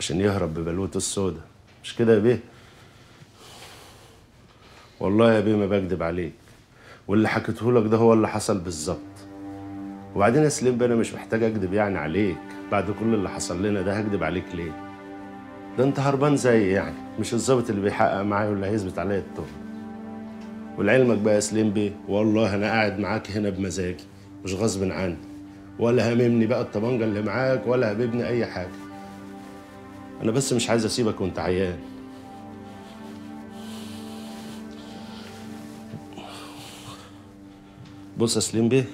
عشان يهرب ببلوته السودا مش كده يا بيه والله يا بيه ما بكدب عليك واللي حكيته لك ده هو اللي حصل بالظبط وبعدين يا سليم بيه انا مش محتاج اكدب يعني عليك بعد كل اللي حصل لنا ده هكدب عليك ليه ده انت هربان زي يعني مش الظابط اللي بيحقق معايا واللي هيثبت عليا التهم ولعلمك بقى يا سليم بيه والله انا قاعد معاك هنا بمزاجي مش غصب عني ولا هاممني بقى الطبنجه اللي معاك ولا هببني اي حاجه انا بس مش عايز اسيبك وانت عيان بص يا سليم بيه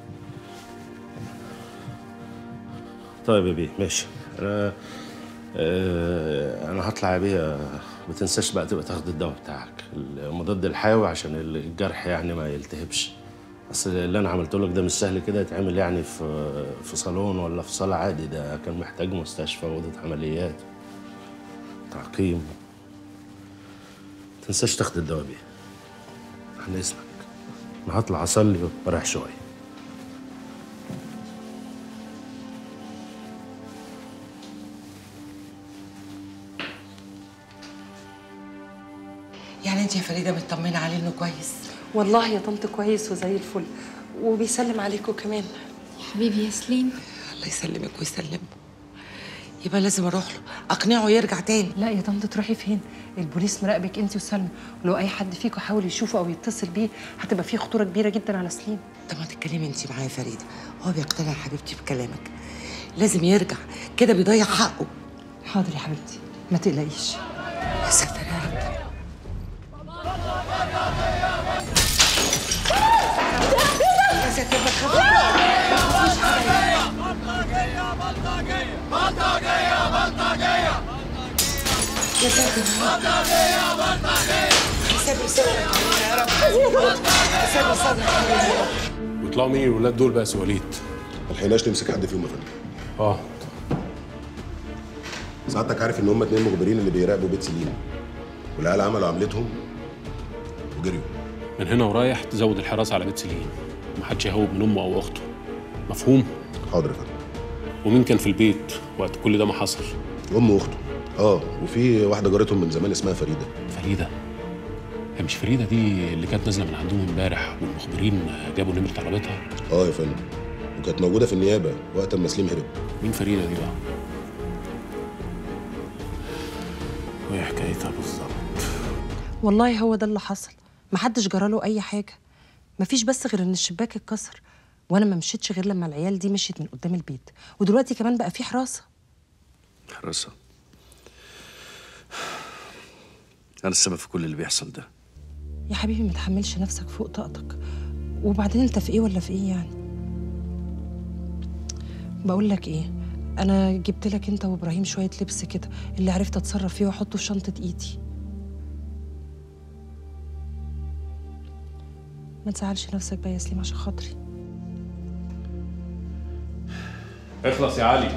طيب يا بيه ماشي انا آه انا هطلع يا بيه ما تنساش بقى تبقى تاخد الدواء بتاعك المضاد الحيوي عشان الجرح يعني ما يلتهبش اصل اللي انا عملته لك ده مش سهل كده يتعمل يعني في في صالون ولا في صاله عادي ده كان محتاج مستشفى واوضه عمليات تعقيم ما تنساش تاخد الدواء بيه عن اذنك انا هطلع اصلي واريح شويه يعني انت يا فريده مطمنه عليه انه كويس والله يا طنط كويس وزي الفل وبيسلم عليكم كمان حبيبي يا سليم الله يسلمك ويسلمه يبقى لازم اروح له اقنعه يرجع تاني لا يا طنط تروحي فين البوليس مراقبك انت وسلمى ولو اي حد فيكم حاول يشوفه او يتصل بيه هتبقى فيه خطوره كبيره جدا على سليم طب ما تتكلمي انت معايا يا فريده هو بيقتنع حبيبتي بكلامك لازم يرجع كده بيضيع حقه حاضر يا حبيبتي ما تقلقيش يا ساتر يا رب يا ساتر ما تخافيش يا ساتر ساتر صدرك يا رب ساتر صدرك يا رب ويطلعوا مين الولاد دول بقى يا سي وليد ما لحقناش نمسك حد فيهم يا فندم اه سعادتك عارف ان هم اتنين مخبرين اللي بيراقبوا بيت سليم والعيال عملوا عملتهم وجريوا من هنا ورايح تزود الحراسه على بيت سليم ومحدش يهوب من امه او اخته مفهوم حاضر يا فندم ومين كان في البيت وقت كل ده ما حصل ام واخته اه وفي واحده جارتهم من زمان اسمها فريده فريده هي مش فريده دي اللي كانت نازله من عندهم امبارح والمخبرين جابوا نمره عربيتها اه يا فندم وكانت موجوده في النيابه وقت ما سليم هرب مين فريده دي بقى وايه حكايتها بالظبط والله هو ده اللي حصل محدش جراله اي حاجه مفيش بس غير ان الشباك اتكسر وانا ما مشيتش غير لما العيال دي مشيت من قدام البيت ودلوقتي كمان بقى في حراسه حراسه انا السبب في كل اللي بيحصل ده يا حبيبي ما تحملش نفسك فوق طاقتك وبعدين انت في ايه ولا في ايه يعني بقول لك ايه انا جبت لك انت وابراهيم شويه لبس كده اللي عرفت اتصرف فيه واحطه في شنطه ايدي ما تزعلش نفسك بقى يا سليم عشان خاطري اخلص يا علي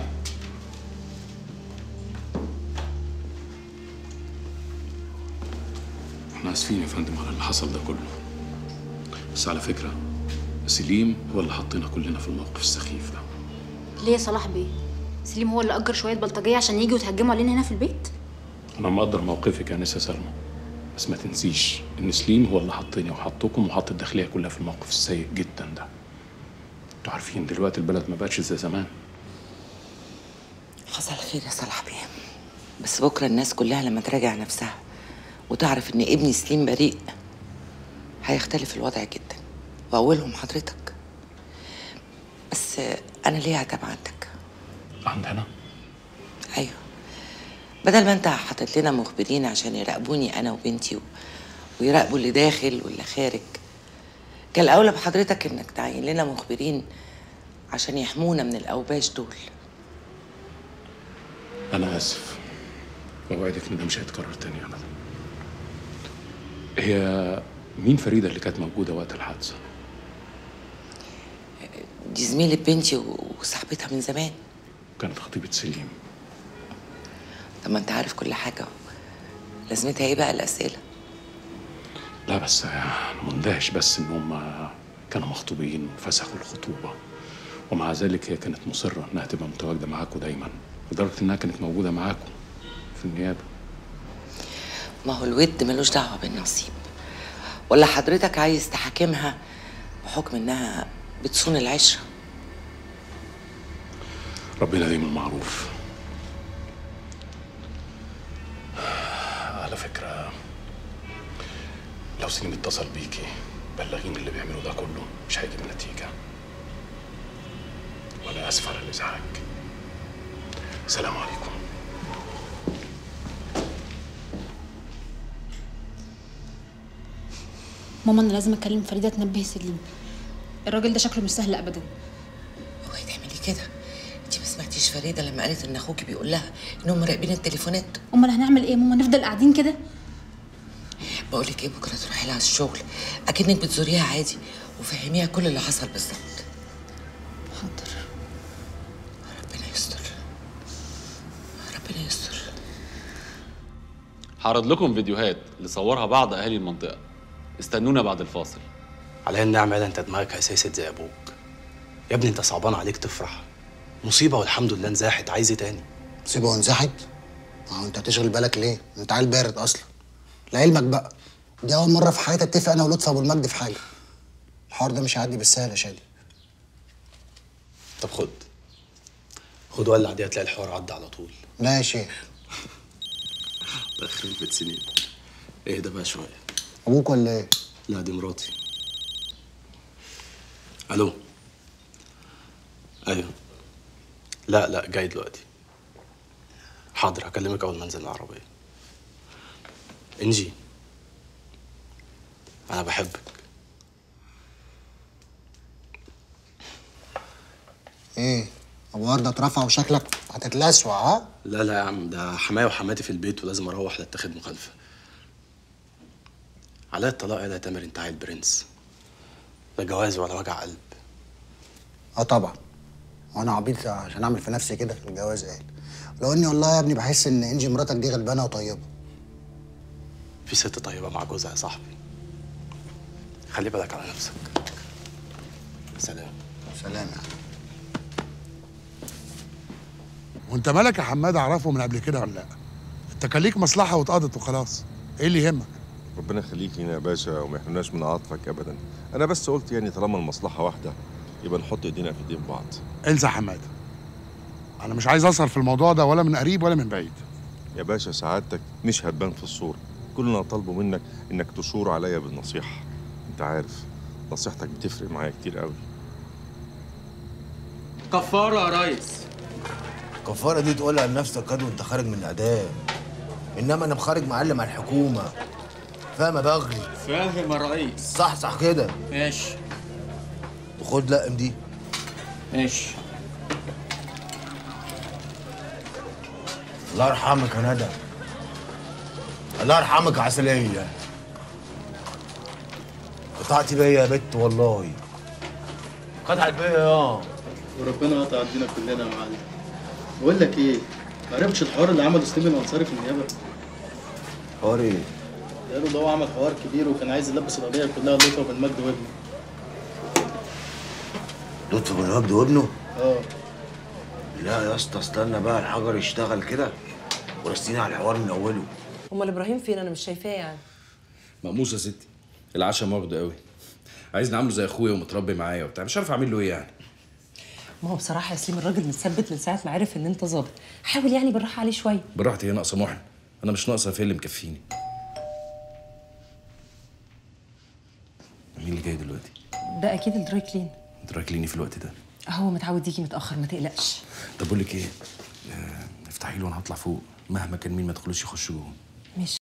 احنا اسفين يا فندم على اللي حصل ده كله بس على فكره سليم هو اللي حطينا كلنا في الموقف السخيف ده ليه يا صلاح بيه سليم هو اللي اجر شويه بلطجيه عشان يجوا يتهجموا علينا هنا في البيت انا مقدر موقفك يا نسا سلمى بس ما تنسيش ان سليم هو اللي حطني وحطكم وحط الداخليه كلها في الموقف السيء جدا ده انتوا عارفين دلوقتي البلد ما بقتش زي زمان حصل خير يا صلاح بيه بس بكره الناس كلها لما تراجع نفسها وتعرف ان ابني سليم بريء هيختلف الوضع جدا واولهم حضرتك بس انا ليه عتاب عندك عندنا ايوه بدل ما انت حاطط لنا مخبرين عشان يراقبوني انا وبنتي و... ويراقبوا اللي داخل واللي خارج كان الاولى بحضرتك انك تعين لنا مخبرين عشان يحمونا من الاوباش دول انا اسف اوعدك ان ده مش هيتكرر تاني ابدا هي مين فريده اللي كانت موجوده وقت الحادثه دي زميلة بنتي و- وصاحبتها من زمان كانت خطيبه سليم طب ما انت عارف كل حاجة لازمتها ايه بقى الأسئلة لا بس انا مندهش بس ان هم كانوا مخطوبين وفسخوا الخطوبه ومع ذلك هي كانت مصره انها تبقى متواجده معاكم دايما لدرجه انها كانت موجوده معاكم في النيابه ما هو الود ملوش دعوة بالنصيب ولا حضرتك عايز تحاكمها بحكم انها بتصون العشرة ربنا دايما معروف على فكرة لو سليم اتصل بيكي بلغيني اللي بيعمله ده كله مش هيجيب نتيجة وأنا آسف على الإزعاج سلام عليكم ماما انا لازم اكلم فريده تنبه سليم الراجل ده شكله مش سهل ابدا هو تعملي كده انت ما سمعتيش فريدة لما قالت ان اخوكي بيقول لها انهم مراقبين التليفونات امال هنعمل ايه ماما نفضل قاعدين كده بقول لك ايه بكره تروحي لها الشغل اكنك بتزوريها عادي وفهميها كل اللي حصل بالظبط حاضر ربنا يستر ربنا يستر هعرض لكم فيديوهات اللي صورها بعض اهالي المنطقه استنونا بعد الفاصل على النعمة ده انت دماغك اساسا زي ابوك يا ابني انت صعبان عليك تفرح مصيبة والحمد لله نزاحت عايز إيه تاني سيبه وانزحت ما هو انت هتشغل بالك ليه انت عيل بارد اصلا لعلمك بقى دي اول مره في حياتي اتفق انا ولطفي ابو المجد في حاجه الحوار ده مش هيعدي بالسهل يا شادي طب خد خد ولع دي هتلاقي الحوار عدى على طول لا يا شيخ الله يخرب بيت سنين اهدى بقى شوية ابوك ولا ايه لا دي مراتي الو ايوه لا لا جاي دلوقتي حاضر هكلمك اول ما انزل من العربيه انجي انا بحبك ايه ابو ورده اترفع وشكلك هتتلسوع ها لا لا يا عم ده حماية وحماتي في البيت ولازم اروح لاتخذ مخالفه على الطلاق يا تامر انت عيل برنس لا جواز ولا وجع قلب اه طبعا وانا عبيط عشان اعمل في نفسي كده الجواز قال لو اني والله يا ابني بحس ان انجي مراتك دي غلبانه وطيبه في ست طيبه مع جوزها يا صاحبي خلي بالك على نفسك سلام سلام يا عم. وانت مالك يا حماد اعرفه من قبل كده ولا لا انت كان ليك مصلحه واتقضت وخلاص ايه اللي يهمك ربنا يخليك لينا يا باشا وما يحرمناش من عطفك ابدا انا بس قلت يعني طالما المصلحه واحده يبقى نحط ايدينا في ايدين بعض انسى حماد انا مش عايز اثر في الموضوع ده ولا من قريب ولا من بعيد يا باشا سعادتك مش هتبان في الصوره كل اللي انا طالبه منك انك تشور عليا بالنصيحه انت عارف نصيحتك بتفرق معايا كتير قوي كفارة يا ريس الكفاره دي تقولها لنفسك كده وانت خارج من الاعدام انما انا خارج معلم على الحكومه فاهم يا بغلي فاهم يا ريس صح صح كده ماشي وخد لقم دي ماشي الله يرحمك يا ندى الله يرحمك يا عسلية قطعتي بيا يا بت والله قطعت بيا يا وربنا قطع الدنيا كلنا يا معلم بقول لك ايه ما عرفتش الحوار اللي عمله سليم الانصاري في النيابه حوار ايه؟ قالوا ده هو عمل حوار كبير وكان عايز يلبس القضيه كلها لطفي بن مجد وابنه لطفي بن مجد وابنه؟ اه لا يا اسطى استنى بقى الحجر يشتغل كده ورستيني على الحوار من اوله امال ابراهيم فين انا مش شايفاه يعني مقموص يا ستي العشاء واخده قوي عايزني اعمله زي اخويا ومتربي معايا وبتاع مش عارف اعمل له ايه يعني ما هو بصراحه يا سليم الراجل متثبت من ساعه ما عرف ان انت ظابط حاول يعني بالراحه عليه شويه براحتي هي ناقصه محن انا مش ناقصه في اللي مكفيني مين اللي جاي دلوقتي ده اكيد الدراي كلين تراكليني في الوقت ده هو متعود يجي متاخر ما تقلقش طب بقول لك ايه آه، افتحي له وانا هطلع فوق مهما كان مين ما تدخلوش يخشوا جوه